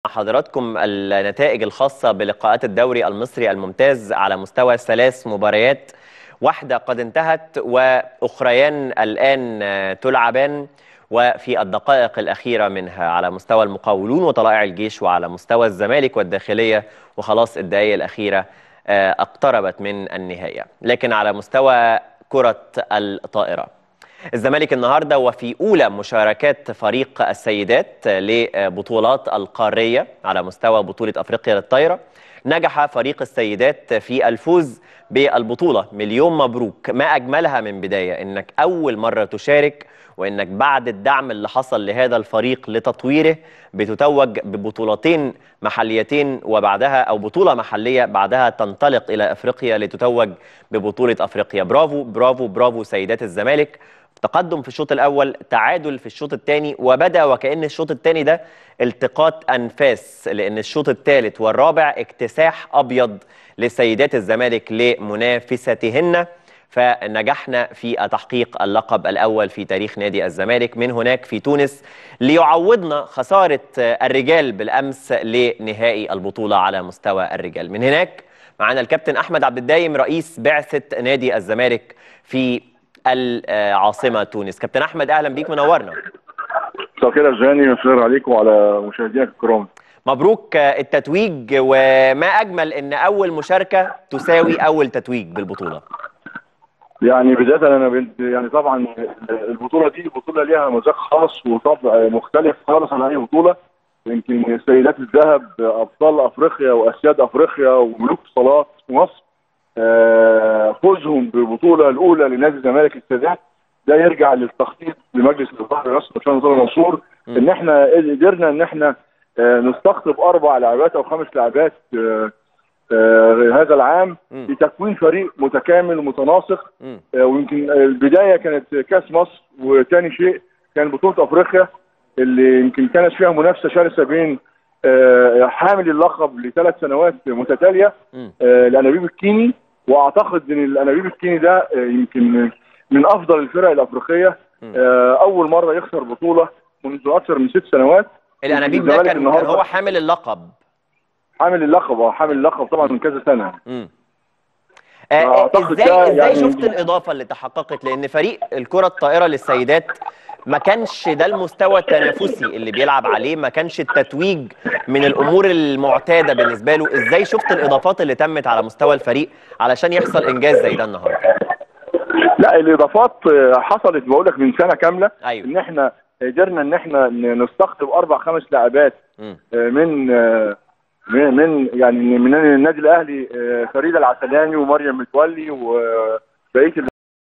حضراتكم النتائج الخاصة بلقاءات الدوري المصري الممتاز على مستوى ثلاث مباريات واحدة قد انتهت وأخريان الآن تلعبان وفي الدقائق الأخيرة منها على مستوى المقاولون وطلائع الجيش وعلى مستوى الزمالك والداخلية وخلاص الدقائق الأخيرة اقتربت من النهاية لكن على مستوى كرة الطائرة الزمالك النهارده وفي اولى مشاركات فريق السيدات لبطولات القاريه على مستوى بطوله افريقيا للطايره نجح فريق السيدات في الفوز بالبطوله مليون مبروك ما اجملها من بدايه انك اول مره تشارك وانك بعد الدعم اللي حصل لهذا الفريق لتطويره بتتوج ببطولتين محليتين وبعدها او بطوله محليه بعدها تنطلق الى افريقيا لتتوج ببطوله افريقيا برافو برافو برافو سيدات الزمالك تقدم في الشوط الاول تعادل في الشوط الثاني وبدا وكان الشوط الثاني ده التقاط انفاس لان الشوط الثالث والرابع اكتساح ابيض لسيدات الزمالك لمنافستهن فنجحنا في تحقيق اللقب الاول في تاريخ نادي الزمالك من هناك في تونس ليعوضنا خساره الرجال بالامس لنهائي البطوله على مستوى الرجال من هناك معنا الكابتن احمد عبد الدايم رئيس بعثه نادي الزمالك في العاصمه تونس كابتن احمد اهلا بيك منورنا مساء الخير يا جاني مساء عليكم وعلى مشاهدينك الكرام مبروك التتويج وما اجمل ان اول مشاركه تساوي اول تتويج بالبطوله يعني بدايه انا بنت يعني طبعا البطوله دي بطوله ليها مذاق خاص وطبع مختلف خالص عن اي بطوله يمكن سيدات الذهب ابطال افريقيا واسياد افريقيا وملوك الصالات في مصر فوزهم بالبطوله الاولى لنادي الزمالك السادات ده يرجع للتخطيط لمجلس الاداره برئاسه الباشمهندس نصر منصور ان احنا قدرنا ان احنا نستقطب اربع لاعبات او خمس لاعبات هذا العام لتكوين فريق متكامل ومتناسق ويمكن البدايه كانت كاس مصر وثاني شيء كان بطوله افريقيا اللي يمكن كانت فيها منافسه شرسه بين حامل اللقب لثلاث سنوات متتاليه الانابيب الكيني واعتقد ان الانابيب الكيني ده يمكن من افضل الفرق الافريقيه اول مره يخسر بطوله منذ اكثر من ست سنوات الانابيب ده كان, كان هو حامل اللقب حامل اللقب اه حامل اللقب طبعا من كذا سنه امم آه ازاي ازاي يعني شفت الاضافه اللي تحققت لان فريق الكره الطائره للسيدات ما كانش ده المستوى التنافسي اللي بيلعب عليه ما كانش التتويج من الامور المعتاده بالنسبه له ازاي شفت الاضافات اللي تمت على مستوى الفريق علشان يحصل انجاز زي ده النهارده لا الاضافات حصلت بقول لك من سنه كامله أيوة. ان احنا قدرنا ان احنا نستقطب اربع خمس لاعبات من من يعني من النادي الاهلي فريده العسلاني ومريم متولي وبقيه